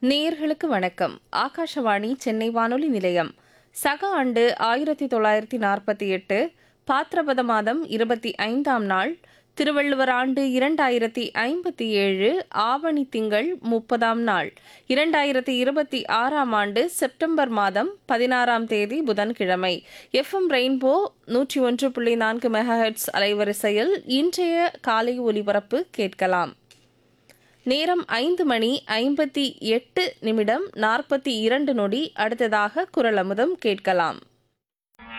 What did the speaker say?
நேயர்களுக்கு வணக்கம் ஆகாஷவாணி சென்னை வானொலி நிலையம் சக ஆண்டு ஆயிரத்தி தொள்ளாயிரத்தி நாற்பத்தி எட்டு பாத்திரபத மாதம் இருபத்தி ஐந்தாம் நாள் திருவள்ளுவர் ஆண்டு இரண்டாயிரத்தி ஐம்பத்தி ஏழு ஆவணி திங்கள் முப்பதாம் நாள் இரண்டாயிரத்தி இருபத்தி ஆறாம் ஆண்டு செப்டம்பர் மாதம் பதினாறாம் தேதி புதன்கிழமை எஃப்எம் ரெயின்போ நூற்றி ஒன்று புள்ளி நான்கு மெகாஹெட்ஸ் அலைவரிசையில் இன்றைய காலை ஒலிபரப்பு கேட்கலாம் நேரம் ஐந்து மணி ஐம்பத்தி எட்டு நிமிடம் நாற்பத்தி இரண்டு நொடி அடுத்ததாக குரல் அமுதம் கேட்கலாம்